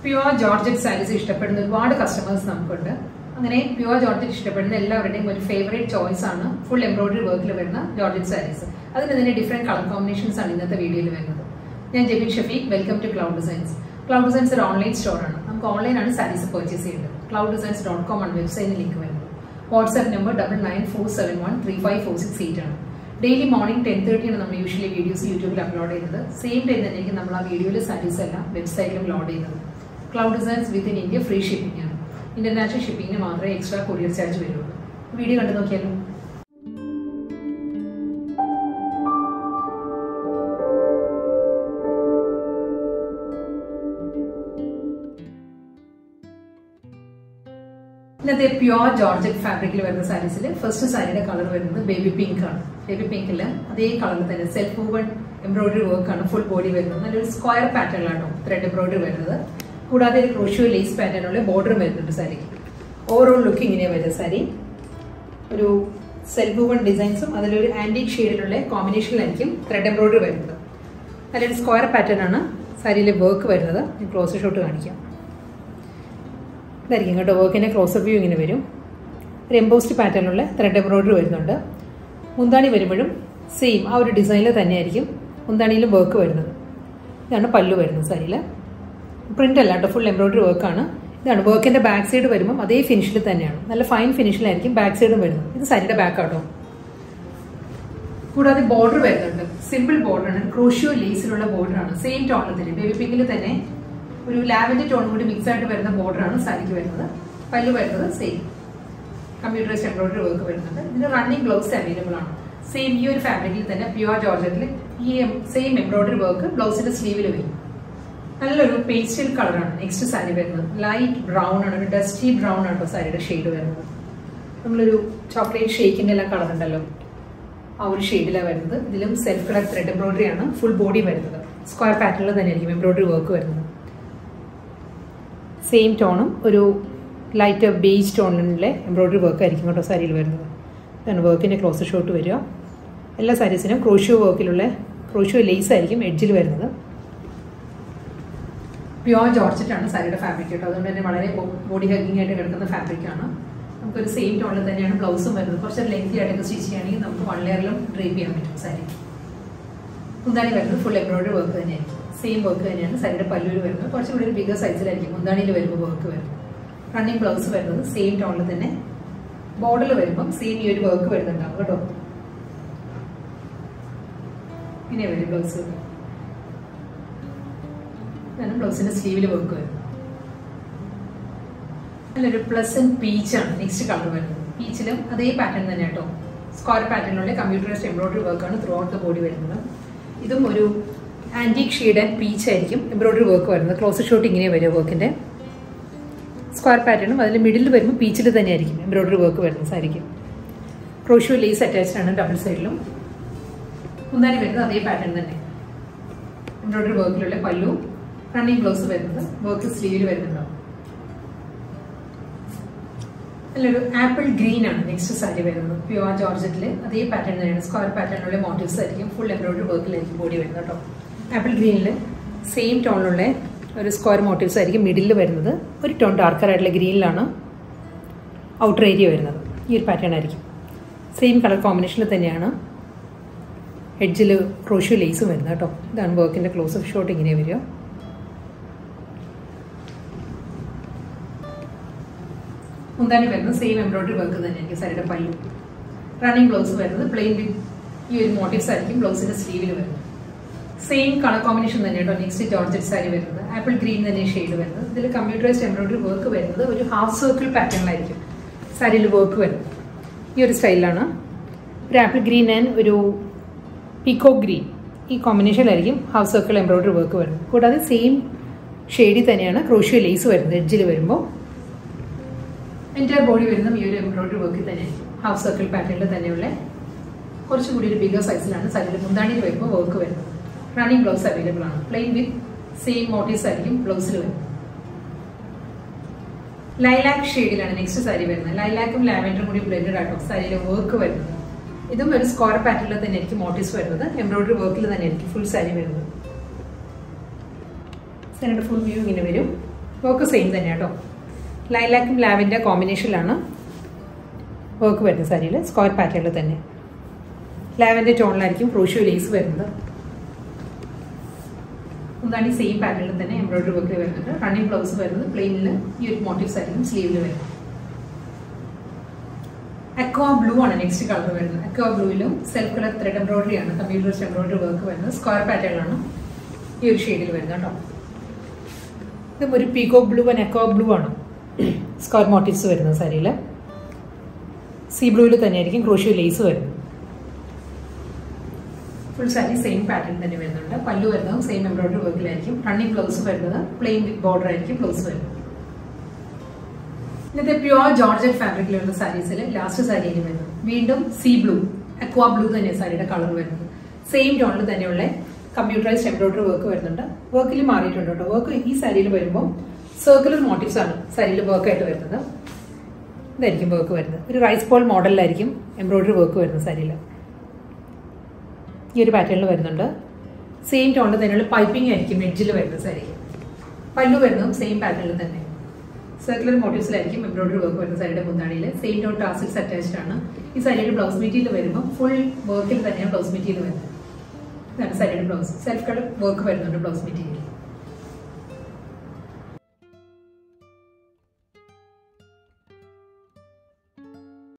pure georgette saris ഇഷ്ടപ്പെടുന്ന ഒരുപാട് customers നമുക്കുണ്ട് അങ്ങനെ പ്യുവർ ജോർജറ്റ് ഇഷ്ടപ്പെടുന്ന എല്ലാവരുടെയും ഒരു ഫേവറേറ്റ് ചോയ്സ് ആണ് ഫുൾ എംബ്രോയിഡറി വർക്കിൽ വരുന്ന ജോർജറ്റ് സാരീസ് അതിന് തന്നെ ഡിഫറെന്റ് കളർ കോമ്പിനേഷൻസ് ആണ് ഇന്നത്തെ വീഡിയോയിൽ വരുന്നത് ഞാൻ Jebin Shafeeq welcome to cloud designs cloud designs ഒരു ഓൺലൈൻ സ്റ്റോർ ആണ് നമുക്ക് ഓൺലൈനാണ് സാരീസ് പർച്ചേസ് ചെയ്യുന്നത് ക്ലൗഡ് ഡിസൈൻസ് ഡോട്ട് കോം ആണ് വെബ്സൈറ്റിൽ ലിങ്ക് വരുന്നത് WhatsApp number double nine four seven one three five four six eight ആണ് ഡെയിലി മോർണിംഗ് ടെൻ തേർട്ടിയാണ് നമ്മൾ യൂഷ്വലി വീഡിയോസ് യൂട്യൂബിൽ അപ്ലോഡ് ചെയ്യുന്നത് സെയിം ടൈം തന്നെയായിരിക്കും നമ്മൾ ആ വീഡിയോയിൽ സാരീസ് എല്ലാം വെബ്സൈറ്റിലും ലോഡ് ചെയ്യുന്നത് cloud designs with in India free shipping ആണ് ഇന്റർനാഷണൽ ഷിപ്പിംഗിന് മാത്രമേ എക്സ്ട്രാ കൊറിയർ ചാർജ് വരുള്ളൂ വീഡിയോ കണ്ടു നോക്കിയാലോ ഇന്നത്തെ പ്യുവർ ജോർജറ്റ് ഫാബ്രിക്കിൽ വരുന്ന സാരീസിൽ ഫസ്റ്റ് സാരിയുടെ കളർ വരുന്നത് ബേബി പിങ്ക് ആണ് ബേബി പിങ്കിൽ അതേ കളറിൽ തന്നെ സെൽഫ് മൂവൺ എംബ്രോയിഡറി വർക്ക് ആണ് ഫുൾ ബോഡി വരുന്നത് നല്ലൊരു സ്ക്വയർ പാറ്റേണിലാണ് ത്രെഡ് എംബ്രോയിഡറി വരുന്നത് കൂടാതെ ഒരു ക്രോഷ്യോ ലേസ് പാറ്റേണുള്ള ബോർഡർ വരുന്നുണ്ട് സാരിക്ക് ഓവറോൾ ലുക്ക് ഇങ്ങനെ വരുന്നത് സാരി ഒരു സെൽഫ് മൂവൺ ഡിസൈൻസും അതിലൊരു ആന്റിക് ഷെയ്ഡിലുള്ള കോമ്പിനേഷനിലായിരിക്കും ത്രെഡ് എംബ്രോയിഡറി വരുന്നത് നല്ലൊരു സ്ക്വയർ പാറ്റേൺ ആണ് സാരിയിലെ വർക്ക് വരുന്നത് ഞാൻ ക്ലോസ് ഷോട്ട് കാണിക്കാം ഇതായിരിക്കും കേട്ടോ വർക്കിൻ്റെ ക്ലോസപ്പ് വ്യൂ ഇങ്ങനെ വരും ഒരു എംബോസ്റ്റ് പാറ്റേണിലുള്ള ത്രെഡ് എംബ്രോയിഡറി വരുന്നുണ്ട് മുന്താണി വരുമ്പോഴും സെയിം ആ ഒരു ഡിസൈനിൽ തന്നെയായിരിക്കും മുന്താണിയിലും വർക്ക് വരുന്നത് ഇതാണ് പല്ലു വരുന്നത് സാരിയിൽ പ്രിൻ്റ് അല്ല കേട്ടോ ഫുൾ എംബ്രോയിഡറി വർക്കാണ് ഇതാണ് വർക്കിൻ്റെ ബാക്ക് സൈഡ് വരുമ്പം അതേ ഫിനിഷിൽ തന്നെയാണ് നല്ല ഫൈൻ ഫിനിഷിലായിരിക്കും ബാക്ക് സൈഡും വരുന്നത് ഇത് സാരിയുടെ ബാക്ക് ആട്ടോ കൂടാതെ ബോർഡർ വരുന്നുണ്ട് സിമ്പിൾ ബോർഡറാണ് ക്രോഷ്യോ ലേസിലുള്ള ബോർഡറാണ് സെയിം ടോണിൽ തന്നെ ബേബി പിങ്കിൽ തന്നെ ഒരു ലാവൻഡർ ടോൺ കൂടി മിക്സ് ആയിട്ട് വരുന്ന ബോർഡറാണ് സാരിക്ക് വരുന്നത് പല്ലു വരുന്നത് സെയിം കമ്പ്യൂട്ടറൈസ്ഡ് എംബ്രോയിഡറി വർക്ക് വരുന്നുണ്ട് ഇതിന് റണ്ണിങ് ബ്ലൗസ് അവൈലബിൾ ആണ് സെയിം ഈ ഒരു ഫാബ്രിക്കിൽ തന്നെ പ്യുവർ ജോർജറ്റിൽ ഈ സെയിം എംബ്രോയിഡറി വർക്ക് ബ്ലൗസിന്റെ സ്ലീവിൽ വരും നല്ലൊരു പേസ്റ്റൽ കളറാണ് നെക്സ്റ്റ് സാരി വരുന്നത് ലൈറ്റ് ബ്രൗൺ ആണ് ഒരു ഡസ്റ്റി ബ്രൗൺ ആണ് സാരിയുടെ ഷെയ്ഡ് വരുന്നത് നമ്മളൊരു ചോക്ലേറ്റ് ഷേക്കിന്റെ എല്ലാം കളർ ഉണ്ടല്ലോ ആ ഒരു ഷെയ്ഡിലാണ് വരുന്നത് ഇതിലും സെൽഫ് കളർ ത്രെഡ് എംബ്രോയിഡറി ആണ് ഫുൾ ബോഡി വരുന്നത് സ്ക്വയർ പാറ്റേണിൽ തന്നെ ആയിരിക്കും എംബ്രോയിഡറി വർക്ക് വരുന്നത് സെയിം ടോണും ഒരു ലൈറ്റ് ബേജ് ടോണിലെ എംബ്രോയിഡറി വർക്ക് ആയിരിക്കും കേട്ടോ സാരിയിൽ വരുന്നത് ഇതാണ് വർക്കിൻ്റെ ക്ലോസ് ഷോട്ട് വരിക എല്ലാ സാരീസിനും ക്രോഷ്യോ വർക്കിലുള്ള ക്രോഷ്യോ ലേസ് ആയിരിക്കും എഡ്ജിൽ വരുന്നത് പ്യുവർ ജോർജറ്റ് ആണ് സാരിയുടെ ഫാബ്രിക് കേട്ടോ അതുകൊണ്ട് തന്നെ വളരെ ബോഡി ഹഗിങ് ആയിട്ട് കിടക്കുന്ന ഫാബ്രിക് ആണ് നമുക്കൊരു സെയിം ടോണിൽ തന്നെയാണ് ബ്ലൗസും വരുന്നത് കുറച്ച് ലെങ്തി ആയിട്ടൊക്കെ സ്റ്റിച്ച് ചെയ്യുകയാണെങ്കിൽ നമുക്ക് വൺ ലെയറിലും ഡ്രേപ്പ് ചെയ്യാൻ പറ്റും സാരി മുന്താണി വരുന്നത് ഫുൾ എംബ്രോയിഡറി വർക്ക് തന്നെയായിരിക്കും സെയിം വർക്ക് തന്നെയാണ് സാരിയുടെ പല്ലൂർ വരുന്നത് കുറച്ചും കൂടി ഒരു ബിഗർ സൈസിലായിരിക്കും മുന്താണിയിൽ വരുമ്പോൾ വർക്ക് വരുന്നത് റണ്ണിങ് ബ്ലൗസ് വരുന്നത് സെയിം ടോണിൽ തന്നെ ബോർഡറിൽ വരുമ്പം സെയിം ഈ ഒരു വർക്ക് വരുന്നുണ്ടാവും കേട്ടോ ഇങ്ങനെ വരും ബ്ലൗസ് ഇതാണ് ബ്ലൗസിന്റെ സ്ലീവിൽ വർക്ക് വരുന്നത് നല്ലൊരു പ്ലസന്റ് പീച്ചാണ് നെക്സ്റ്റ് കളർ വരുന്നത് പീച്ചിലും അതേ പാറ്റേൺ തന്നെ കേട്ടോ സ്ക്വയർ പാറ്റേണിലുള്ള കമ്പ്യൂട്ടറൈസ്ഡ് എംബ്രോയിഡറി വർക്കാണ് ത്രൂ ഔട്ട് ദ ബോഡി വരുന്നത് ഇതും ഒരു ആന്റിക് ഷെയ്ഡ് ആൻഡ് പീച്ച് ആയിരിക്കും എംബ്രോയിഡറി വർക്ക് വരുന്നത് ക്ലോസ് ഷോട്ട് ഇങ്ങനെ വരും വർക്കിന്റെ സ്ക്വയർ പാറ്റേണും അതിൽ മിഡിൽ വരുമ്പോൾ പീച്ചിൽ തന്നെ ആയിരിക്കും എംബ്രോയിഡറി വർക്ക് വരുന്നത് സാരിക്കും ക്രോഷ്യോ ലേസ് അറ്റാച്ച്ഡ് ആണ് ഡബിൾ സൈഡിലും മുന്താനി വരുന്നത് അതേ പാറ്റേൺ തന്നെ എംബ്രോയിഡറി വർക്കിലുള്ള പല്ലു റണ്ണിങ് ബ്ലൗസ് വരുന്നത് വർക്ക് സ്ലീവിൽ വരുന്നുണ്ടാവും നല്ലൊരു ആപ്പിൾ ഗ്രീൻ ആണ് നെക്സ്റ്റ് സാരി വരുന്നത് പ്യുവർ ജോർജറ്റിൽ അതേ പാറ്റേൺ തന്നെയാണ് സ്ക്വയർ പാറ്റേണിലുള്ള മോട്ടീവ്സ് ആയിരിക്കും ഫുൾ എംബ്രോയിഡറി വർക്കിലായിരിക്കും ബോഡി വരുന്നത് കേട്ടോ ആപ്പിൾ ഗ്രീനിൽ സെയിം ടോണിലുള്ള ഒരു സ്ക്വയർ മോട്ടീവ്സ് ആയിരിക്കും മിഡിൽ വരുന്നത് ഒരു ടോൺ ഡാർക്കർ ആയിട്ടുള്ള ഗ്രീനിലാണ് ഔട്ടർ ഏരിയ വരുന്നത് ഈ ഒരു പാറ്റേൺ ആയിരിക്കും സെയിം കളർ കോമ്പിനേഷനിൽ തന്നെയാണ് എഡ്ജിൽ ക്രോഷ്യോ ലേസും വരുന്നത് കേട്ടോ ഇതാണ് വർക്കിൻ്റെ ക്ലോസ് ഓഫ് ഷോട്ട് ഇങ്ങനെ വരിക മുന്താനി വരുന്നത് സെയിം എംബ്രോയിഡറി വർക്ക് തന്നെയായിരിക്കും സാരിയുടെ പല്ലു റണ്ണിങ് ബ്ലൗസ് വരുന്നത് പ്ലെയിൻ വിത്ത് ഈ ഒരു മോട്ടീവ്സ് ആയിരിക്കും ബ്ലൗസിന്റെ സ്ലീവിൽ വരുന്നത് സെയിം കളർ കോമ്പിനേഷൻ തന്നെ കേട്ടോ നെക്സ്റ്റ് ജോർജറ്റ് സാരി വരുന്നത് ആപ്പിൾ ഗ്രീൻ തന്നെ ഷെയ്ഡ് വരുന്നത് ഇതിൽ കമ്പ്യൂട്ടറൈസ്ഡ് എംബ്രോയിഡറി വർക്ക് വരുന്നത് ഒരു ഹാഫ് സർക്കിൾ പാറ്റേണിലായിരിക്കും സാരിയിൽ വർക്ക് വരുന്നത് ഈ ഒരു സ്റ്റൈലിലാണ് ഒരു ആപ്പിൾ ഗ്രീൻ ആൻഡ് ഒരു പീക്കോ ഗ്രീൻ ഈ കോമ്പിനേഷനിലായിരിക്കും ഹാഫ് സർക്കിൾ എംബ്രോയിഡറി വർക്ക് വരുന്നത് കൂടാതെ സെയിം ഷെയ്ഡിൽ തന്നെയാണ് ക്രോഷ്യോ ലേസ് വരുന്നത് എഡ്ജിൽ വരുമ്പോൾ എൻ്റെ ബോഡി വരുന്ന ഈ ഒരു എംബ്രോയിഡറി വർക്കിൽ തന്നെയായിരിക്കും ഹാഫ് സർക്കിൾ പാറ്റേണിൽ തന്നെയുള്ള കുറച്ചും കൂടി ഒരു ബിഗർ സൈസിലാണ് സാരിയിൽ മുന്താണിയിൽ വരുമ്പോൾ വർക്ക് വരുന്നത് റണ്ണിങ് ബ്ലൗസ് അവൈലബിൾ ആണ് പ്ലെയിൻ വിത്ത് സെയിം മോട്ടീവ്സ് ആയിരിക്കും ബ്ലൗസിൽ വരുന്നത് ലൈലാക്ക് ഷെയ്ഡിലാണ് നെക്സ്റ്റ് സാരി വരുന്നത് ലൈലാക്കും ലാവൻഡറും കൂടി ബ്ലെൻഡഡ് ആട്ടോ സാരിയിലെ വർക്ക് വരുന്നത് ഇതും ഒരു സ്ക്വയർ പാറ്റേണിൽ തന്നെ ആയിരിക്കും മോട്ടീവ്സ് വരുന്നത് എംബ്രോയിഡറി വർക്കിൽ തന്നെ ആയിരിക്കും ഫുൾ സാരി വരുന്നത് സാരിയുടെ ഫുൾ വ്യൂ ഇങ്ങനെ വരും വർക്ക് സെയിം തന്നെ കേട്ടോ ലൈലാക്കും ലാവിൻ്റെ കോമ്പിനേഷനിലാണ് വർക്ക് വരുന്നത് സാരിയിൽ സ്ക്വയർ പാറ്റേണിൽ തന്നെ ലാവൻ്റെ ടോണിലായിരിക്കും ക്രോഷ്യോ ലേസ് വരുന്നത് എന്താണ് ഈ സെയിം പാറ്റേണിൽ തന്നെ എംബ്രോയിഡറി വർക്ക് വരുന്നുണ്ട് റണ്ണിങ് ബ്ലൗസ് വരുന്നത് പ്ലെയിനിൽ ഈ ഒരു മോട്ടീവ്സ് ആയിരിക്കും സ്ലീവിൽ വരുന്നത് അക്വാ ബ്ലൂ ആണ് നെക്സ്റ്റ് കളർ വരുന്നത് അക്വാ ബ്ലൂവിലും സെൽഫ് കളർ ത്രെഡ് എംബ്രോയിഡറി ആണ് കമ്പ്യൂട്ടർ എംബ്രോയിഡറി വർക്ക് വരുന്നത് സ്ക്വയർ പാറ്റേണിലാണ് ഈ ഒരു ഷെയ്ഡിൽ വരുന്നത് കേട്ടോ ഇതും ഒരു peacock blue and aqua blue ആണ് സ്ക്വയർ മോട്ടീവ്സ് വരുന്നത് സാരിയിൽ സീ ബ്ലൂവിൽ തന്നെയായിരിക്കും ക്രോഷ്യോ ലേസ് വരുന്നത് ഫുൾ സാരി സെയിം പാറ്റേൺ തന്നെ വരുന്നുണ്ട് പല്ലു വരുന്നതും സെയിം എംബ്രോയിഡറി വർക്കിലായിരിക്കും റണ്ണിങ് ബ്ലൗസ് വരുന്നത് പ്ലെയിൻ വിത്ത് ബോർഡർ ആയിരിക്കും ബ്ലൗസ് വരുന്നത് ഇന്നത്തെ പ്യുവർ ജോർജറ്റ് ഫാബ്രിക്കിൽ വരുന്ന സാരീസിൽ ലാസ്റ്റ് സാരിയിൽ വരുന്നത് വീണ്ടും സീ ബ്ലൂ അക്വാ ബ്ലൂ തന്നെ സാരിയുടെ കളർ വരുന്നത് സെയിം ടോണിൽ തന്നെയുള്ള കമ്പ്യൂട്ടറൈസ്ഡ് എംബ്രോയിഡറി വർക്ക് വരുന്നുണ്ട് വർക്കിൽ മാറിയിട്ടുണ്ട് കേട്ടോ വർക്ക് ഈ സാരിയിൽ വരുമ്പോൾ സർക്കുലർ മോട്ടീവ്സ് ആണ് സാരിയിൽ വർക്കായിട്ട് വരുന്നത് ഇതായിരിക്കും വർക്ക് വരുന്നത് ഒരു റൈസ് ബോൾ മോഡലിലായിരിക്കും എംബ്രോയിഡറി വർക്ക് വരുന്നത് സാരിയിൽ ഈ ഒരു പാറ്റേണിൽ വരുന്നുണ്ട് സെയിം ടോണിൽ തന്നെയുള്ള പൈപ്പിംഗ് ആയിരിക്കും എഡ്ജിൽ വരുന്നത് സാരിക്ക് പല്ലു വരുന്നതും സെയിം പാറ്റേണിൽ തന്നെ സർക്കുലർ മോട്ടീവ്സിലായിരിക്കും എംബ്രോയിഡറി വർക്ക് വരുന്ന സാരിയുടെ മുന്താണിയിൽ സെയിം ടോൺ ടാസിൽസ് അറ്റാച്ച്ഡ് ആണ് ഈ സാരിയുടെ ബ്ലൗസ് മെറ്റീരിയൽ വരുമ്പോൾ ഫുൾ വർക്കിൽ തന്നെയാണ് ബ്ലൗസ് മെറ്റീരിയൽ വരുന്നത് ഇതാണ് സാരിയുടെ ബ്ലൗസ് സെൽഫ് കളർ വർക്ക് വരുന്നുണ്ട് ബ്ലൗസ് മെറ്റീരിയൽ